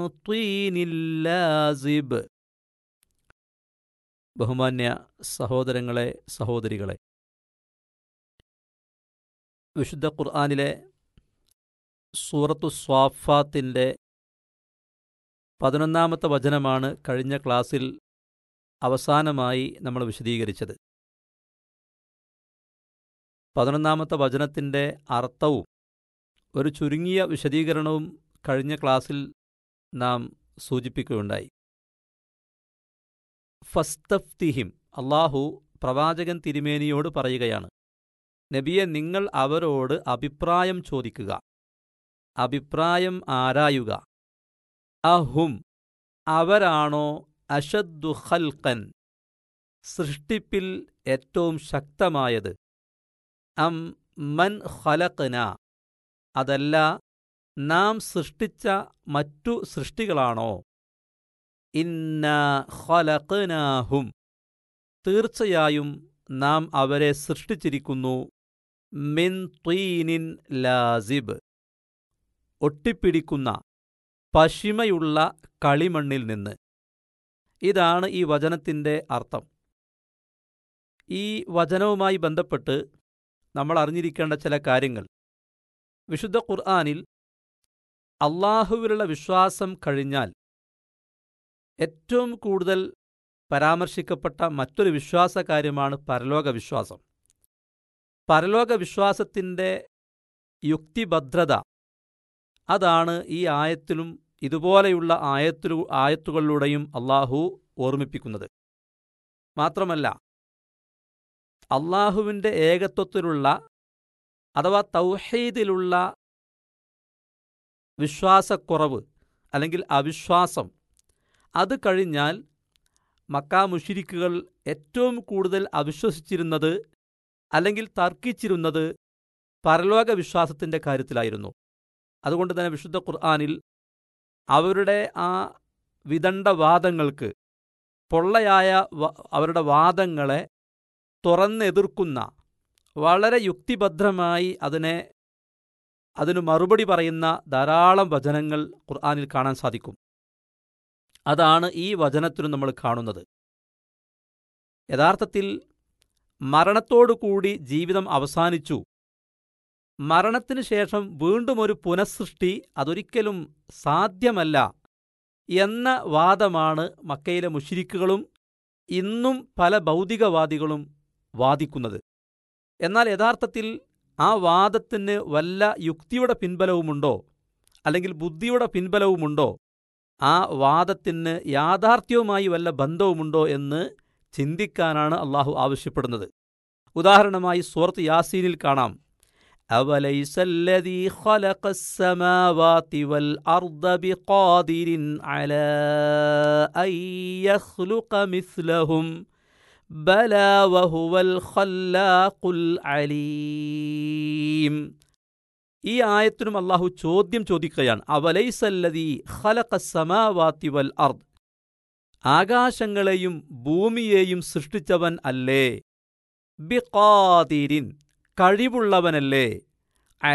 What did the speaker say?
തീനില്ലാസിബ് ബഹുമാന്യ സഹോദരങ്ങളെ സഹോദരികളെ വിശുദ്ധ ഖുർആാനിലെ സൂറത്തു സ്വാഫാത്തിൻ്റെ പതിനൊന്നാമത്തെ വചനമാണ് കഴിഞ്ഞ ക്ലാസ്സിൽ അവസാനമായി നമ്മൾ വിശദീകരിച്ചത് പതിനൊന്നാമത്തെ വചനത്തിൻ്റെ അർത്ഥവും ഒരു ചുരുങ്ങിയ വിശദീകരണവും കഴിഞ്ഞ ക്ലാസ്സിൽ നാം സൂചിപ്പിക്കുകയുണ്ടായി ഫസ്തഫ്തിഹിം അള്ളാഹു പ്രവാചകൻ തിരുമേനിയോട് പറയുകയാണ് നബിയെ നിങ്ങൾ അവരോട് അഭിപ്രായം ചോദിക്കുക അഭിപ്രായം ആരായുക അഹും അവരാണോ അഷദ്ദു ഖൽക്കൻ സൃഷ്ടിപ്പിൽ ഏറ്റവും ശക്തമായത് അം മൻ ഖലഖന അതല്ല നാം സൃഷ്ടിച്ച മറ്റു സൃഷ്ടികളാണോ ഇന്ന ഖലഖനാഹും തീർച്ചയായും നാം അവരെ സൃഷ്ടിച്ചിരിക്കുന്നു മിൻ തീനിൻ ലാസിബ് ഒട്ടിപ്പിടിക്കുന്ന പശിമയുള്ള കളിമണ്ണിൽ നിന്ന് ഇതാണ് ഈ വചനത്തിൻ്റെ അർത്ഥം ഈ വചനവുമായി ബന്ധപ്പെട്ട് നമ്മൾ അറിഞ്ഞിരിക്കേണ്ട ചില കാര്യങ്ങൾ വിശുദ്ധ ഖുർആാനിൽ അള്ളാഹുവിലുള്ള വിശ്വാസം കഴിഞ്ഞാൽ ഏറ്റവും കൂടുതൽ പരാമർശിക്കപ്പെട്ട മറ്റൊരു വിശ്വാസ കാര്യമാണ് പരലോക വിശ്വാസം പരലോക വിശ്വാസത്തിൻ്റെ യുക്തിഭദ്രത അതാണ് ഈ ആയത്തിലും ഇതുപോലെയുള്ള ആയത്തിലു ആയത്തുകളിലൂടെയും അള്ളാഹു ഓർമ്മിപ്പിക്കുന്നത് മാത്രമല്ല അള്ളാഹുവിൻ്റെ ഏകത്വത്തിലുള്ള അഥവാ തൗഹീദിലുള്ള വിശ്വാസക്കുറവ് അല്ലെങ്കിൽ അവിശ്വാസം അത് കഴിഞ്ഞാൽ മക്കാ മുഷിരിക്കുകൾ ഏറ്റവും കൂടുതൽ അവിശ്വസിച്ചിരുന്നത് അല്ലെങ്കിൽ തർക്കിച്ചിരുന്നത് പരലോക വിശ്വാസത്തിൻ്റെ കാര്യത്തിലായിരുന്നു അതുകൊണ്ട് തന്നെ വിശുദ്ധ ഖുർആാനിൽ അവരുടെ ആ വിദണ്ഡവാദങ്ങൾക്ക് പൊള്ളയായ അവരുടെ വാദങ്ങളെ തുറന്നെതിർക്കുന്ന വളരെ യുക്തിഭദ്രമായി അതിനെ അതിനു മറുപടി പറയുന്ന ധാരാളം വചനങ്ങൾ ഖുർആാനിൽ കാണാൻ സാധിക്കും അതാണ് ഈ വചനത്തിനും നമ്മൾ കാണുന്നത് യഥാർത്ഥത്തിൽ മരണത്തോടുകൂടി ജീവിതം അവസാനിച്ചു മരണത്തിനു ശേഷം വീണ്ടും ഒരു പുനഃസൃഷ്ടി അതൊരിക്കലും സാധ്യമല്ല എന്ന വാദമാണ് മക്കയിലെ മുഷിരിക്കുകളും ഇന്നും പല ഭൗതികവാദികളും വാദിക്കുന്നത് എന്നാൽ യഥാർത്ഥത്തിൽ ആ വാദത്തിന് വല്ല യുക്തിയുടെ പിൻബലവുമുണ്ടോ അല്ലെങ്കിൽ ബുദ്ധിയുടെ പിൻബലവുമുണ്ടോ ആ വാദത്തിന് യാഥാർത്ഥ്യവുമായി വല്ല ബന്ധവുമുണ്ടോ എന്ന് ചിന്തിക്കാനാണ് അള്ളാഹു ആവശ്യപ്പെടുന്നത് ഉദാഹരണമായി സൂറത്ത് യാസീനിൽ കാണാം أوليس الذي خلق السماوات والأرض بقادر على أن يخلق مثلهم بلى وهو الخلاق العليم ഈ ആയത്തിനും അള്ളാഹു ചോദ്യം ചോദിക്കുകയാണ് അവലൈസല്ലതി ഖലഖ സമാവാത്തി വൽ അർദ് ആകാശങ്ങളെയും ഭൂമിയെയും സൃഷ്ടിച്ചവൻ അല്ലേ ബിഖാതിരിൻ കഴിവുള്ളവനല്ലേ